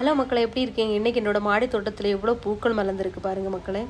hello மக்களே எப்படி இருக்கீங்க இன்றைக்கி என்னோட மாடி தோட்டத்தில் எவ்வளோ பூக்கள் மலர்ந்துருக்கு பாருங்கள் மக்களே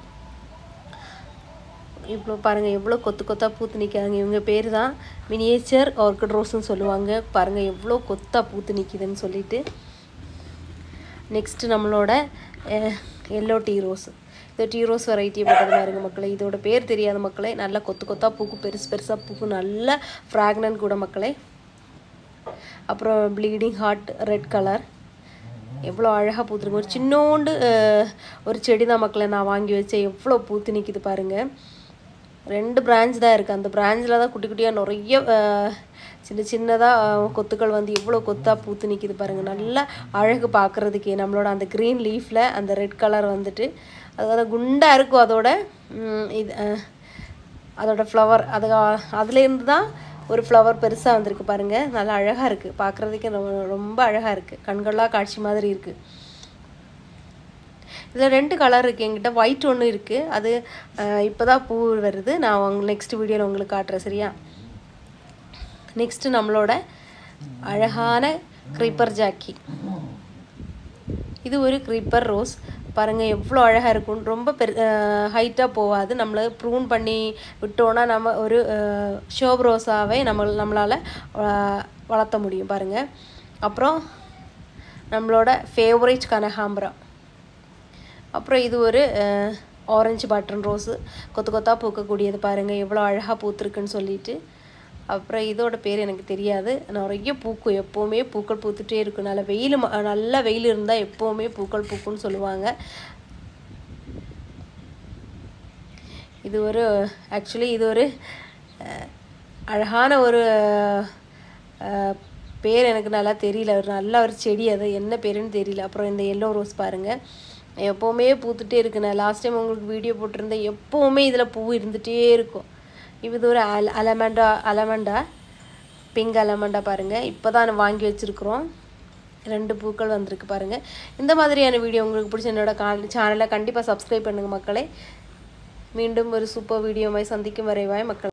இவ்வளோ பாருங்கள் எவ்வளோ கொத்து கொத்தாக பூத்து நிற்காங்க இவங்க பேர் தான் மினியேச்சர் ஆர்கிட் ரோஸ்னு சொல்லுவாங்க பாருங்கள் எவ்வளோ கொத்தாக பூத்து நிற்கிதுன்னு சொல்லிட்டு நெக்ஸ்ட்டு நம்மளோட எல்லோ டீ ரோஸ் இது டீ ரோஸ் வெரைட்டி பட்டது பாருங்க மக்களே இதோட பேர் தெரியாத மக்களே நல்லா கொத்து கொத்தாக பூக்கும் பெருசு பெருசாக பூக்கும் நல்ல ஃப்ராக்னன்ட் கூட மக்களே அப்புறம் ப்ளீடிங் ஹார்ட் ரெட் கலர் எவ்வளோ அழகாக பூத்துருக்கு ஒரு சின்னோண்டு அஹ், ஒரு செடி தான் மக்களை நான் வாங்கி வச்சேன் எவ்வளோ பூத்து நிற்கிது பாருங்கள் ரெண்டு பிரான்ச் தான் இருக்குது அந்த பிரான்ச்சில் தான் குட்டி குட்டியாக நிறைய அஹ், சின்ன சின்னதாக கொத்துக்கள் வந்து எவ்வளோ கொத்தாக பூத்து நிற்கிது பாருங்கள் நல்லா அழகு பார்க்குறதுக்கே நம்மளோட அந்த க்ரீன் லீஃபில் அந்த ரெட் கலர் வந்துட்டு அதாவது குண்டாக இருக்கும் அதோட ம், இது அஹ், அதோட ஃப்ளவர் அது அதுலேருந்து தான் ஒரு ஃப்ளவர் பெருசாக வந்திருக்கு பாருங்கள் நல்லா அழகாக இருக்குது பார்க்குறதுக்கே ரொம்ப ரொம்ப அழகாக இருக்குது கண்கொள்ளா காட்சி மாதிரி இருக்குது இதில் ரெண்டு கலர் இருக்குது என்கிட்ட ஒயிட் ஒன்று இருக்குது அது இப்போ தான் பூ வருது நான் உங்க நெக்ஸ்ட் வீடியோவில் உங்களுக்கு காட்டுறேன் சரியா நெக்ஸ்ட்டு நம்மளோட அழகான க்ரீப்பர் ஜாக்கி இது ஒரு க்ரீப்பர் ரோஸ் பாருங்கள் எவ்வளோ அழகாக இருக்கும் ரொம்ப பெரு ஹைட்டாக போகாது நம்மளை ப்ரூன் பண்ணி விட்டோன்னா நம்ம ஒரு ஷோப் ரோஸாவே நம்ம நம்மளால் வளர்த்த முடியும் பாருங்கள் அப்புறம் நம்மளோட ஃபேவரேட் கனகாம்பரம் அப்புறம் இது ஒரு ஆரஞ்சு பட்டன் ரோஸு கொத்து கொத்தாக பூக்கக்கூடியது பாருங்கள் எவ்வளோ அழகாக பூத்துருக்குன்னு சொல்லிட்டு அப்புறம் இதோட பேர் எனக்கு தெரியாது நிறைய பூக்கும் எப்போவுமே பூக்கள் பூத்துட்டே இருக்கும் நல்ல வெயில் ம- நல்ல வெயில் இருந்தால் எப்போவுமே பூக்கள் பூக்கும்னு சொல்லுவாங்க இது ஒரு ஆக்சுவலி இது ஒரு அஹ், அழகான ஒரு அஹ், பேர் எனக்கு நல்லா தெரியல ஒரு நல்ல ஒரு செடி அது என்ன பேருன்னு தெரியல அப்புறம் இந்த எல்லோ ரோஸ் பாருங்கள் எப்போவுமே பூத்துட்டே இருக்கு நான் லாஸ்ட் டைம் உங்களுக்கு வீடியோ போட்டிருந்தேன் எப்போவுமே இதில் பூ இருந்துகிட்டே இருக்கும் இது ஒரு அல அலமண்டா அலமண்டா பிங்க் அலமண்டா பாருங்கள் இப்போ தான் வாங்கி வச்சுருக்குறோம் ரெண்டு பூக்கள் வந்திருக்கு பாருங்கள் இந்த மாதிரியான வீடியோ உங்களுக்கு பிடிச்ச என்னோட சேனலை கண்டிப்பாக சப்ஸ்கிரைப் பண்ணுங்கள் மக்களே மீண்டும் ஒரு சூப்பர் வீடியோவாய் சந்திக்கும் வரைவாய் மக்கள்